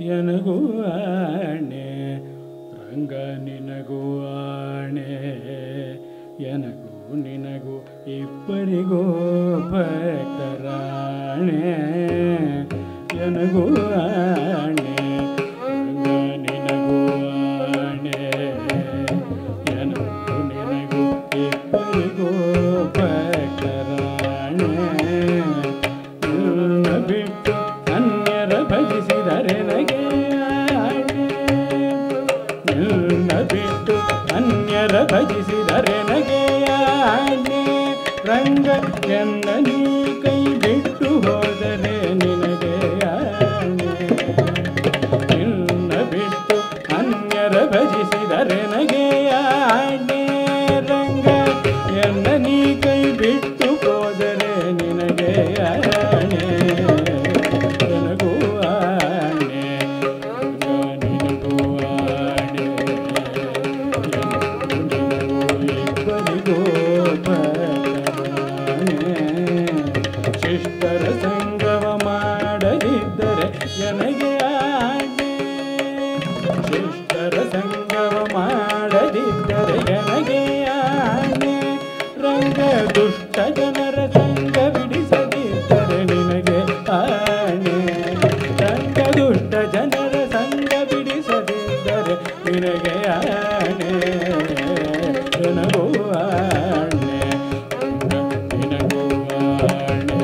ಎನಗೂ ಆಣೆ ರಂಗ ನಿನಗೂ ಆಣೆ ಎನಗೂ ನಿನಗೂ ಇಬ್ಬರಿಗೂ ಭಕ್ತರಾಣೆ ಎನಗೂ ಆಣೆ ರಂಗ ನಿನಗೂ ಆಣೆ ಎನಗೂ ನಿನಗೂ ಇಬ್ಬರಿಗೂ ಭಕ್ತರಾಣೆ ನಿನ್ನ ಬಿಟ್ಟು ಅನ್ಯರ ಭಜಿಸಿದರೆ ನಗೆ ಆಣೆ ನಿನ್ನ ಬಿಟ್ಟು ಅನ್ಯರ ಭಜಿಸಿದರೆ ನಗೆಯಾಣೆ ರಂಗ ಎನ್ನ ನೀ ಕೈ ಬಿಟ್ಟು ಹೋದರೆ ನಿನಗೆ ಆಣೆ ನಿನ್ನ ಬಿಟ್ಟು ಅನ್ಯರ ಭಜಿಸಿದರೆ ನಗೆಯಾಣೆ ರಂಗ ಎನ್ನ ನೀ ಕೈ ಬಿಟ್ಟು ಹೋದರೆ ನಿನಗೆ ಆಣೆ ನನಗೂ ಆಣೆ ನಿನಗೂ ಆಣೆ ಇಬ್ಬರಿಗೂ ಶಿಷ್ಟರ ಸಂಗವ ಮಾಡದಿದ್ದರೆ ನನಗೆ ಆಣೆ ಶಿಷ್ಟರ ಸಂಗವ ಮಾಡದಿದ್ದರೆ ನನಗೆ ಆಣೆ ರಂಗ ದುಷ್ಟ ಜನರ ಸಂಗ ಬಿಡಿಸದಿದ್ದರೆ ನಿನಗೆ ಆಣೆ ರಂಗ ದುಷ್ಟ ಜನರ ಸಂಗ ಬಿಡಿಸದಿದ್ದರೆ ನಿನಗೆ ಆಣೆ ನನಗೂ ಆಣೆ ನಿನಗೂ ಆಣೆ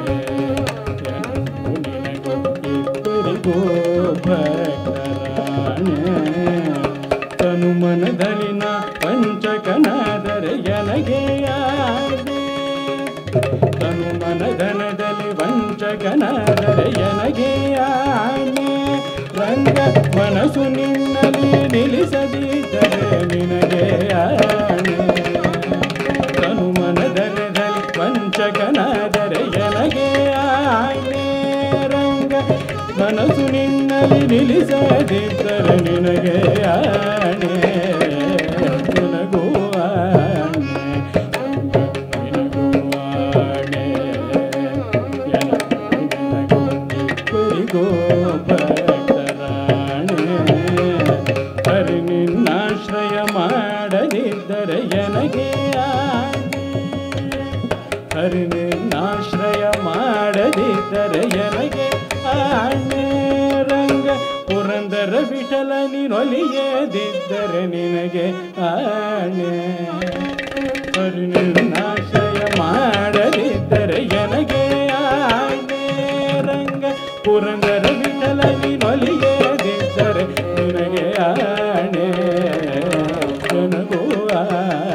ನಿನಗೂ ಇಬ್ಬರಿಗೂ ಭಕ್ತರಾಣೆ ತನು ಮನದಲ್ಲಿನ ವಂಚಕನಾದರೆ ಎನಗೆ ಆಣೆ ತನು ಮನಧನದಲ್ಲಿ ವಂಚಕನಾದರೆ ಎನಗೆ ಆಣೆ ರಂಗ ಮನಸ್ಸು ನಿನ್ನಲ್ಲಿ ನಿಲ್ಲಿಸದಿದ್ದರೆ ನಿನಗೆ ಆಣೆ ತನು ಮನಧನದಲ್ಲಿ ವಂಚಕನಾದರೆ ಎನಗೆ ಆಣೆ ರಂಗ ಮನಸ್ಸು ನಿನ್ನಲ್ಲಿ ನಿಲ್ಲಿಸದಿದ್ದರೆ ನಿನಗೆ ಆಣೆ ನಿನಗೂ ಆಣೆ ನಿನಗೂ ಆಣೆ ಇಬ್ಬರಿಗೂ ಭಕ್ತರಾಣೆ ಹರಿ ನಿನ್ನಾಶ್ರಯ ಮಾಡದಿದ್ದರೆ ಎನಗೆ ಆಣೆ ಹರಿ ನಿನ್ನಾಶ್ರಯ ಮಾಡದಿದ್ದರೆ ಎನಗೆ ಆಣೆ ರಂಗ ಪುರಂದರ ವಿಠಲ ನೀನೊಲಿಯದಿದ್ದರೆ ನಿನಗೆ ಆಣೆ ಹರಿ ನಿನ್ನಾಶ್ರಯ ಮಾಡದಿದ್ದರೆ ಎನಗೆ ಆಣೆ ರಂಗ ಪುರಂದರ ವಿಠಲ ನೀನೊಲಿಯದಿದ್ದರೆ ನಿನಗೆ ಆಣೆ ನನಗೂ ಆಣೆ